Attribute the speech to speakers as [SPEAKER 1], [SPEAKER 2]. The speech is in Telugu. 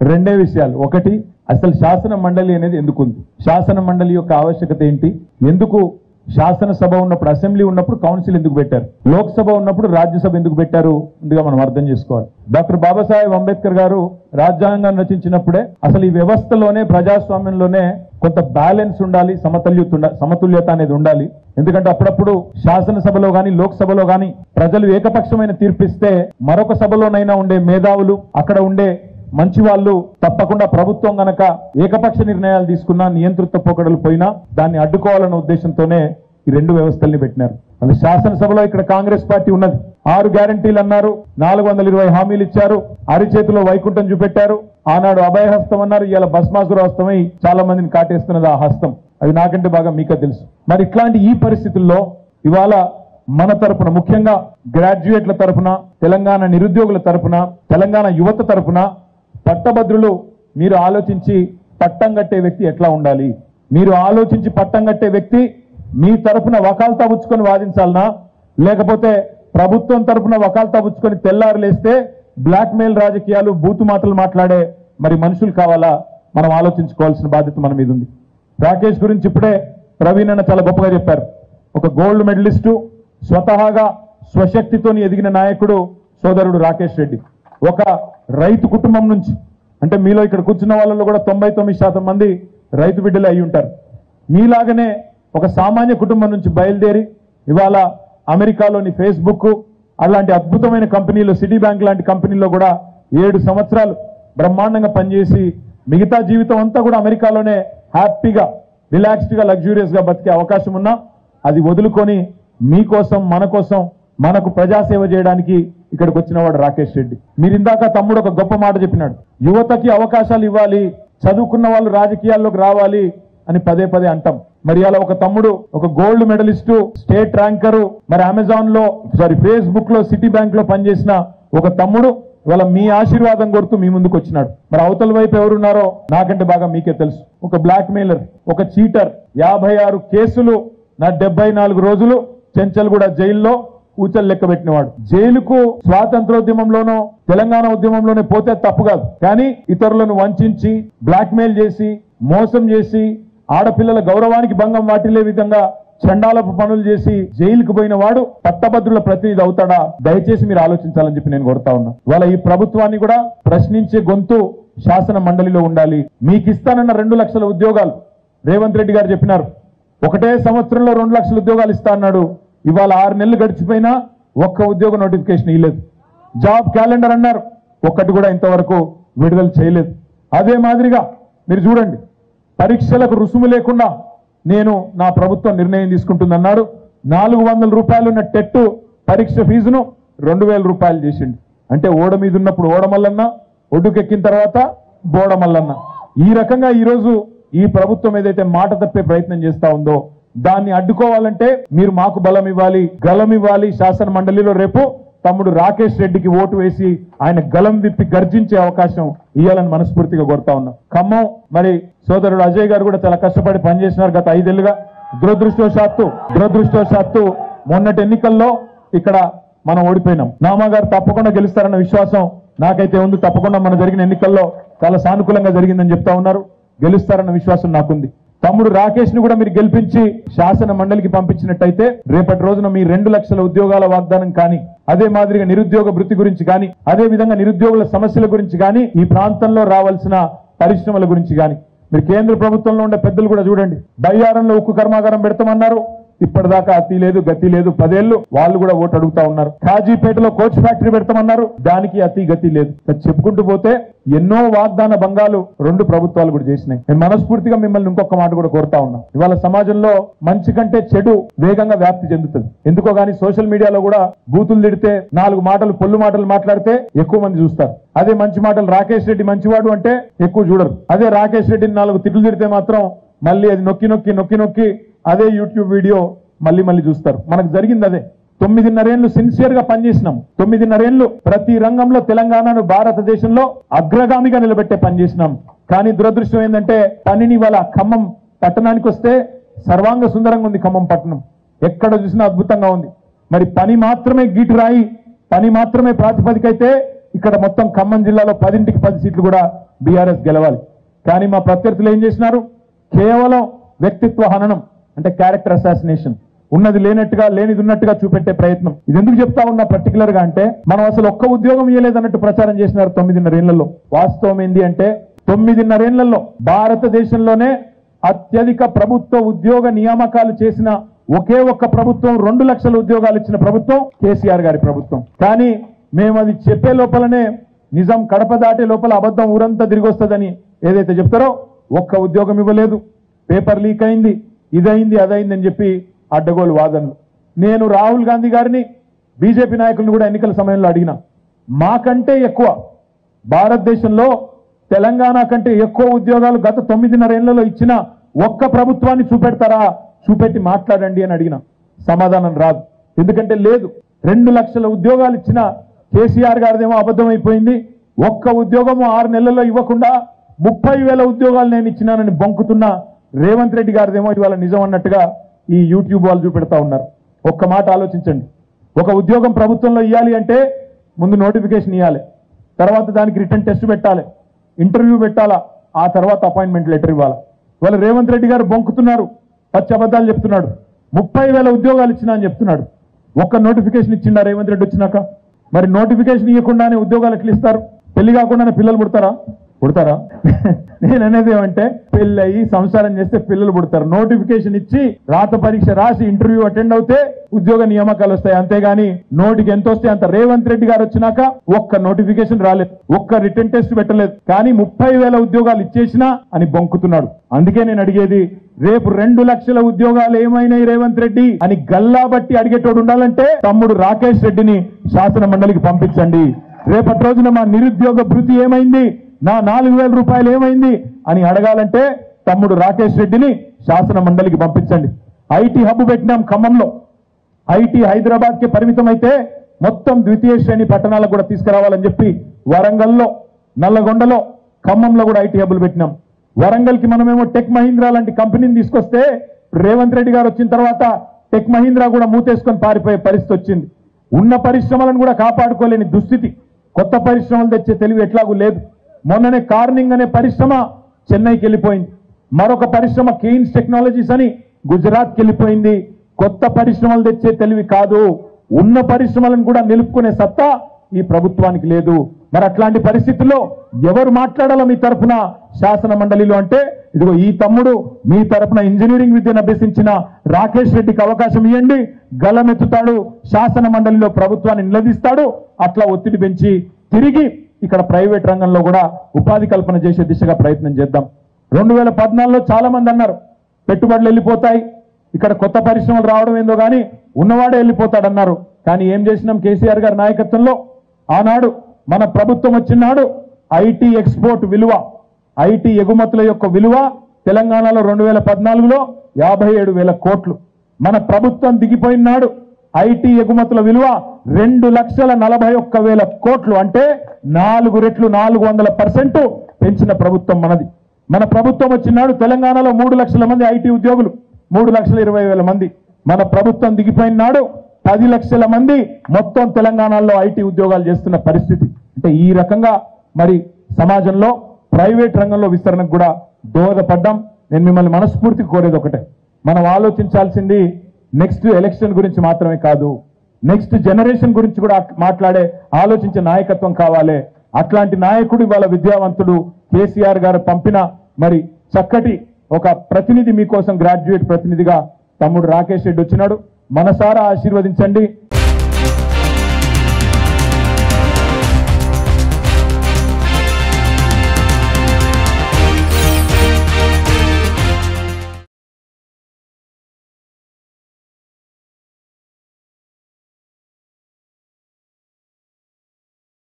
[SPEAKER 1] రెండే విషయాలు ఒకటి అసలు శాసన మండలి అనేది ఎందుకు ఉంది శాసన మండలి యొక్క ఆవశ్యకత ఏంటి ఎందుకు శాసనసభ ఉన్నప్పుడు అసెంబ్లీ ఉన్నప్పుడు కౌన్సిల్ ఎందుకు పెట్టారు లోక్సభ ఉన్నప్పుడు రాజ్యసభ ఎందుకు పెట్టారు ముందుగా మనం అర్థం చేసుకోవాలి డాక్టర్ బాబాసాహెబ్ అంబేద్కర్ గారు రాజ్యాంగాన్ని రచించినప్పుడే అసలు ఈ వ్యవస్థలోనే ప్రజాస్వామ్యంలోనే కొంత బ్యాలెన్స్ ఉండాలి సమతుల్యత ఉండ- సమతుల్యత అనేది ఉండాలి ఎందుకంటే అప్పుడప్పుడు శాసనసభలో గాని లోక్సభలో గాని ప్రజలు ఏకపక్షమైన తీర్పిస్తే మరొక సభలోనైనా ఉండే మేధావులు అక్కడ ఉండే మంచి వాళ్ళు తప్పకుండా ప్రభుత్వం గనక ఏకపక్ష నిర్ణయాలు తీసుకున్నా నియంతృత్వ పోకడలు పోయినా దాన్ని అడ్డుకోవాలన్న ఉద్దేశంతోనే ఈ రెండు వ్యవస్థల్ని పెట్టినారు మళ్ళీ శాసనసభలో ఇక్కడ కాంగ్రెస్ పార్టీ ఉన్నది ఆరు గ్యారంటీలు అన్నారు నాలుగు వందల ఇరవై హామీలు ఇచ్చారు అరిచేతిలో వైకుంఠం చూపెట్టారు ఆనాడు అభయహస్తం అన్నారు ఇవాళ భస్మాసుర హస్తమై చాలా మందిని కాటేస్తున్నది ఆ హస్తం అది నాకంటే బాగా మీకే తెలుసు మరి ఇట్లాంటి ఈ పరిస్థితుల్లో ఇవాళ మన తరపున ముఖ్యంగా గ్రాడ్యుయేట్ల తరపున తెలంగాణ నిరుద్యోగుల తరపున తెలంగాణ యువత తరపున పట్టభద్రులు మీరు ఆలోచించి పట్టం కట్టే వ్యక్తి ఎట్లా ఉండాలి మీరు ఆలోచించి పట్టం కట్టే వ్యక్తి మీ తరపున వకాల్తా పుచ్చుకొని వాదించాలనా లేకపోతే ప్రభుత్వం తరపున వకాల్తా పుచ్చుకొని తెల్లారు లేస్తే బ్లాక్ మెయిల్ రాజకీయాలు బూతు మాటలు మాట్లాడే మరి మనుషులు కావాలా మనం ఆలోచించుకోవాల్సిన బాధ్యత మన మీద ఉంది రాకేష్ గురించి ఇప్పుడే ప్రవీణ్ అన్న చాలా గొప్పగా చెప్పారు ఒక గోల్డ్ మెడలిస్టు స్వతహాగా స్వశక్తితోని ఎదిగిన నాయకుడు సోదరుడు రాకేష్ రెడ్డి ఒక రైతు కుటుంబం నుంచి అంటే మీలో ఇక్కడ కూర్చున్న వాళ్ళలో కూడా తొంభై తొమ్మిది శాతం మంది రైతు బిడ్డలు అయి ఉంటారు మీలాగనే ఒక సామాన్య కుటుంబం నుంచి బయలుదేరి ఇవాళ అమెరికాలోని ఫేస్బుక్ అలాంటి అద్భుతమైన కంపెనీలు సిటీ బ్యాంక్ లాంటి కంపెనీల్లో కూడా ఏడు సంవత్సరాలు బ్రహ్మాండంగా పనిచేసి మిగతా జీవితం అంతా కూడా అమెరికాలోనే హ్యాపీగా రిలాక్స్డ్ గా లగ్జూరియస్ గా బతికే అవకాశం ఉన్నా అది వదులుకొని మీకోసం మన కోసం మనకు ప్రజాసేవ చేయడానికి ఇక్కడికి వచ్చిన వాడు రాకేష్ రెడ్డి మీరు ఇందాక తమ్ముడు ఒక గొప్ప మాట చెప్పినాడు యువతకి అవకాశాలు ఇవ్వాలి చదువుకున్న వాళ్ళు రాజకీయాల్లోకి రావాలి అని పదే పదే అంటాం మరి అలా ఒక తమ్ముడు ఒక గోల్డ్ మెడలిస్టు స్టేట్ ర్యాంకరు మరి అమెజాన్ లో సారీ ఫేస్బుక్ లో సిటీ బ్యాంక్ లో పనిచేసిన ఒక తమ్ముడు ఇవాళ మీ ఆశీర్వాదం కొడుతూ మీ ముందుకు వచ్చినాడు మరి అవతల వైపు ఎవరున్నారో నాకంటే బాగా మీకే తెలుసు ఒక బ్లాక్ మెయిలర్ ఒక చీటర్ యాభై ఆరు కేసులు నా డెబ్బై నాలుగు రోజులు చెంచల్గూడ జైల్లో కూచలు లెక్క పెట్టినవాడు జైలుకు స్వాతంత్రోద్యమంలోనో తెలంగాణ ఉద్యమంలోనే పోతే తప్పు కాదు కానీ ఇతరులను వంచించి బ్లాక్ మెయిల్ చేసి మోసం చేసి ఆడపిల్లల గౌరవానికి భంగం వాటిల్లే విధంగా చండాలపు పనులు చేసి జైలుకు పోయిన వాడు పట్టభద్రుల ప్రతినిధి అవుతాడా దయచేసి మీరు ఆలోచించాలని చెప్పి నేను కోరుతా ఉన్నా వాళ్ళ ఈ ప్రభుత్వాన్ని కూడా ప్రశ్నించే గొంతు శాసన మండలిలో ఉండాలి మీకు ఇస్తానన్న రెండు లక్షల ఉద్యోగాలు రేవంత్ రెడ్డి గారు చెప్పినారు ఒకటే సంవత్సరంలో రెండు లక్షల ఉద్యోగాలు ఇస్తా అన్నాడు ఇవాళ ఆరు నెలలు గడిచిపోయినా ఒక్క ఉద్యోగ నోటిఫికేషన్ ఇవ్వలేదు జాబ్ క్యాలెండర్ అన్నారు ఒక్కటి కూడా ఇంతవరకు విడుదల చేయలేదు అదే మాదిరిగా మీరు చూడండి పరీక్షలకు రుసుము లేకుండా నేను నా ప్రభుత్వం నిర్ణయం తీసుకుంటుందన్నారు నాలుగు వందల రూపాయలు ఉన్న టెట్ పరీక్ష ఫీజును రెండు వేల రూపాయలు చేసిండు అంటే ఓడ మీద ఉన్నప్పుడు ఓడమల్లన్న ఒడ్డుకెక్కిన తర్వాత బోడమల్లన్న ఈ రకంగా ఈరోజు ఈ ప్రభుత్వం ఏదైతే మాట తప్పే ప్రయత్నం చేస్తా ఉందో దాన్ని అడ్డుకోవాలంటే మీరు మాకు బలం ఇవ్వాలి గలం ఇవ్వాలి శాసన మండలిలో రేపు తమ్ముడు రాకేష్ రెడ్డికి ఓటు వేసి ఆయన గలం విప్పి గర్జించే అవకాశం ఇవ్వాలని మనస్ఫూర్తిగా కోరుతా ఉన్నాం ఖమ్మం మరి సోదరుడు అజయ్ గారు కూడా చాలా కష్టపడి పనిచేసినారు గత ఐదేళ్లుగా దురదృష్టవశాత్తు దురదృష్టవశాత్తు మొన్నటి ఎన్నికల్లో ఇక్కడ మనం ఓడిపోయినాం నామా గారు తప్పకుండా గెలుస్తారన్న విశ్వాసం నాకైతే ఉంది తప్పకుండా మన జరిగిన ఎన్నికల్లో చాలా సానుకూలంగా జరిగిందని చెప్తా ఉన్నారు గెలుస్తారన్న విశ్వాసం నాకుంది తమ్ముడు రాకేష్ ని కూడా మీరు గెలిపించి శాసన మండలికి పంపించినట్టయితే రేపటి రోజున మీ రెండు లక్షల ఉద్యోగాల వాగ్దానం కానీ అదే మాదిరిగా నిరుద్యోగ వృత్తి గురించి కానీ అదే విధంగా నిరుద్యోగుల సమస్యల గురించి కానీ ఈ ప్రాంతంలో రావాల్సిన పరిశ్రమల గురించి కానీ మీరు కేంద్ర ప్రభుత్వంలో ఉండే పెద్దలు కూడా చూడండి బయ్యారంలో ఉక్కు కర్మాగారం పెడతామన్నారు ఇప్పటిదాకా అతి లేదు గతి లేదు పదేళ్లు వాళ్ళు కూడా ఓటు అడుగుతా ఉన్నారు కాజీపేటలో కోచ్ ఫ్యాక్టరీ పెడతామన్నారు దానికి అతి గతి లేదు అది చెప్పుకుంటూ పోతే ఎన్నో వాగ్దాన భంగాలు రెండు ప్రభుత్వాలు కూడా చేసినాయి నేను మనస్ఫూర్తిగా మిమ్మల్ని ఇంకొక మాట కూడా కోరుతా ఉన్నా ఇవాళ సమాజంలో మంచి కంటే చెడు వేగంగా వ్యాప్తి చెందుతుంది ఎందుకో గానీ సోషల్ మీడియాలో కూడా బూతులు తిడితే నాలుగు మాటలు పొల్లు మాటలు మాట్లాడితే ఎక్కువ మంది చూస్తారు అదే మంచి మాటలు రాకేష్ రెడ్డి మంచివాడు అంటే ఎక్కువ చూడరు అదే రాకేష్ రెడ్డిని నాలుగు తిట్లు తిడితే మాత్రం మళ్ళీ అది నొక్కి నొక్కి నొక్కి నొక్కి అదే యూట్యూబ్ వీడియో మళ్ళీ మళ్ళీ చూస్తారు మనకు జరిగింది అదే తొమ్మిదిన్నరేళ్లు సిన్సియర్ గా పనిచేసినాం తొమ్మిదిన్నరేళ్లు ప్రతి రంగంలో తెలంగాణను భారతదేశంలో అగ్రగామిగా నిలబెట్టే పని చేసినాం కానీ దురదృష్టం ఏంటంటే పనిని వాళ్ళ ఖమ్మం పట్టణానికి వస్తే సర్వాంగ సుందరంగా ఉంది ఖమ్మం పట్టణం ఎక్కడ చూసినా అద్భుతంగా ఉంది మరి పని మాత్రమే గీటు రాయి పని మాత్రమే ప్రాతిపదిక అయితే ఇక్కడ మొత్తం ఖమ్మం జిల్లాలో పదింటికి పది సీట్లు కూడా బీఆర్ఎస్ గెలవాలి కానీ మా ప్రత్యర్థులు ఏం చేసినారు కేవలం వ్యక్తిత్వ హననం అంటే క్యారెక్టర్ అసాసినేషన్ ఉన్నది లేనట్టుగా లేనిది ఉన్నట్టుగా చూపెట్టే ప్రయత్నం ఇది ఎందుకు చెప్తా ఉన్నా పర్టికులర్ గా అంటే మనం అసలు ఒక్క ఉద్యోగం ఇవ్వలేదన్నట్టు ప్రచారం చేసినారు తొమ్మిదిన్నరేళ్లలో వాస్తవం ఏంది అంటే తొమ్మిదిన్నరేళ్లలో భారతదేశంలోనే అత్యధిక ప్రభుత్వ ఉద్యోగ నియామకాలు చేసిన ఒకే ఒక్క ప్రభుత్వం రెండు లక్షల ఉద్యోగాలు ఇచ్చిన ప్రభుత్వం కేసీఆర్ గారి ప్రభుత్వం కానీ మేము అది చెప్పే లోపలనే నిజం కడప దాటే లోపల అబద్ధం ఊరంతా తిరిగి వస్తుందని ఏదైతే చెప్తారో ఒక్క ఉద్యోగం ఇవ్వలేదు పేపర్ లీక్ అయింది ఇదైంది అదైంది అని చెప్పి అడ్డగోలు వాదనలు నేను రాహుల్ గాంధీ గారిని బీజేపీ నాయకులను కూడా ఎన్నికల సమయంలో అడిగిన మాకంటే ఎక్కువ భారతదేశంలో తెలంగాణ కంటే ఎక్కువ ఉద్యోగాలు గత తొమ్మిదిన్నర ఏళ్లలో ఇచ్చిన ఒక్క ప్రభుత్వాన్ని చూపెడతారా చూపెట్టి మాట్లాడండి అని అడిగిన సమాధానం రాదు ఎందుకంటే లేదు రెండు లక్షల ఉద్యోగాలు ఇచ్చిన కేసీఆర్ గారిదేమో అబద్ధమైపోయింది ఒక్క ఉద్యోగము ఆరు నెలల్లో ఇవ్వకుండా ముప్పై వేల ఉద్యోగాలు నేను ఇచ్చినానని బొంకుతున్న రేవంత్ రెడ్డి గారిదేమో ఇవాళ నిజం అన్నట్టుగా ఈ యూట్యూబ్ వాళ్ళు చూపెడతా ఉన్నారు ఒక్క మాట ఆలోచించండి ఒక ఉద్యోగం ప్రభుత్వంలో ఇవ్వాలి అంటే ముందు నోటిఫికేషన్ ఇవ్వాలి తర్వాత దానికి రిటర్న్ టెస్ట్ పెట్టాలి ఇంటర్వ్యూ పెట్టాలా ఆ తర్వాత అపాయింట్మెంట్ లెటర్ ఇవ్వాలి ఇవాళ రేవంత్ రెడ్డి గారు బొంకుతున్నారు పచ్చి అబద్ధాలు చెప్తున్నాడు ముప్పై వేల ఉద్యోగాలు ఇచ్చినా అని చెప్తున్నాడు ఒక్క నోటిఫికేషన్ ఇచ్చిండా రేవంత్ రెడ్డి వచ్చినాక మరి నోటిఫికేషన్ ఇవ్వకుండానే ఉద్యోగాలు ఎట్లా ఇస్తారు పెళ్లి కాకుండానే పిల్లలు పుడతారా పుడతారా నేను అనేది ఏమంటే పెళ్లి అయ్యి సంసారం చేస్తే పిల్లలు పుడతారు నోటిఫికేషన్ ఇచ్చి రాత పరీక్ష రాసి ఇంటర్వ్యూ అటెండ్ అవుతే ఉద్యోగ నియామకాలు వస్తాయి అంతేగాని నోటికి ఎంత వస్తే అంత రేవంత్ రెడ్డి గారు వచ్చినాక ఒక్క నోటిఫికేషన్ రాలేదు ఒక్క రిటర్న్ టెస్ట్ పెట్టలేదు కానీ ముప్పై వేల ఉద్యోగాలు ఇచ్చేసినా అని బొంకుతున్నాడు అందుకే నేను అడిగేది రేపు రెండు లక్షల ఉద్యోగాలు ఏమైనాయి రేవంత్ రెడ్డి అని గల్లా బట్టి అడిగేటోడు ఉండాలంటే తమ్ముడు రాకేష్ రెడ్డిని శాసన మండలికి పంపించండి రేపటి రోజున మా నిరుద్యోగ భృతి ఏమైంది నా నాలుగు వేల రూపాయలు ఏమైంది అని అడగాలంటే తమ్ముడు రాకేష్ రెడ్డిని శాసన మండలికి పంపించండి ఐటీ హబ్ పెట్టినాం ఖమ్మంలో ఐటీ హైదరాబాద్ కి పరిమితం అయితే మొత్తం ద్వితీయ శ్రేణి పట్టణాలకు కూడా తీసుకురావాలని చెప్పి వరంగల్లో నల్లగొండలో ఖమ్మంలో కూడా ఐటీ హబ్బులు పెట్టినాం వరంగల్ కి మనమేమో టెక్ మహీంద్రా లాంటి కంపెనీని తీసుకొస్తే రేవంత్ రెడ్డి గారు వచ్చిన తర్వాత టెక్ మహీంద్రా కూడా మూతేసుకొని పారిపోయే పరిస్థితి వచ్చింది ఉన్న పరిశ్రమలను కూడా కాపాడుకోలేని దుస్థితి కొత్త పరిశ్రమలు తెచ్చే తెలివి ఎట్లాగూ లేదు మొన్ననే కార్నింగ్ అనే పరిశ్రమ చెన్నైకి వెళ్ళిపోయింది మరొక పరిశ్రమ కేయిన్స్ టెక్నాలజీస్ అని గుజరాత్కి వెళ్ళిపోయింది కొత్త పరిశ్రమలు తెచ్చే తెలివి కాదు ఉన్న పరిశ్రమలను కూడా నిలుపుకునే సత్తా ఈ ప్రభుత్వానికి లేదు మరి అట్లాంటి పరిస్థితుల్లో ఎవరు మాట్లాడాలో మీ తరఫున శాసన మండలిలో అంటే ఇదిగో ఈ తమ్ముడు మీ తరఫున ఇంజనీరింగ్ విద్యను అభ్యసించిన రాకేష్ రెడ్డికి అవకాశం ఇవ్వండి గలమెత్తుతాడు శాసన మండలిలో ప్రభుత్వాన్ని నిలదీస్తాడు అట్లా ఒత్తిడి పెంచి తిరిగి ఇక్కడ ప్రైవేట్ రంగంలో కూడా ఉపాధి కల్పన చేసే దిశగా ప్రయత్నం చేద్దాం రెండు వేల పద్నాలుగులో చాలా మంది అన్నారు పెట్టుబడులు వెళ్ళిపోతాయి ఇక్కడ కొత్త పరిశ్రమలు రావడం ఏందో కానీ ఉన్నవాడే వెళ్ళిపోతాడన్నారు కానీ ఏం చేసినాం కేసీఆర్ గారి నాయకత్వంలో ఆనాడు మన ప్రభుత్వం వచ్చినాడు ఐటీ ఎక్స్పోర్ట్ విలువ ఐటీ ఎగుమతుల యొక్క విలువ తెలంగాణలో రెండు వేల పద్నాలుగులో యాభై ఏడు వేల కోట్లు మన ప్రభుత్వం దిగిపోయినాడు ఐటీ ఎగుమతుల విలువ రెండు లక్షల నలభై ఒక్క వేల కోట్లు అంటే నాలుగు రెట్లు నాలుగు వందల పర్సెంట్ పెంచిన ప్రభుత్వం మనది మన ప్రభుత్వం వచ్చినాడు తెలంగాణలో మూడు లక్షల మంది ఐటీ ఉద్యోగులు మూడు లక్షల ఇరవై వేల మంది మన ప్రభుత్వం దిగిపోయినాడు పది లక్షల మంది మొత్తం తెలంగాణలో ఐటీ ఉద్యోగాలు చేస్తున్న పరిస్థితి అంటే ఈ రకంగా మరి సమాజంలో ప్రైవేట్ రంగంలో విస్తరణకు కూడా దోహదపడ్డాం నేను మిమ్మల్ని మనస్ఫూర్తిగా కోరేది ఒకటే మనం ఆలోచించాల్సింది నెక్స్ట్ ఎలక్షన్ గురించి మాత్రమే కాదు నెక్స్ట్ జనరేషన్ గురించి కూడా మాట్లాడే ఆలోచించే నాయకత్వం కావాలి అట్లాంటి నాయకుడు ఇవాళ విద్యావంతుడు కేసీఆర్ గారు పంపిన మరి చక్కటి ఒక ప్రతినిధి మీకోసం గ్రాడ్యుయేట్ ప్రతినిధిగా తమ్ముడు రాకేష్ రెడ్డి వచ్చినాడు మనసారా ఆశీర్వదించండి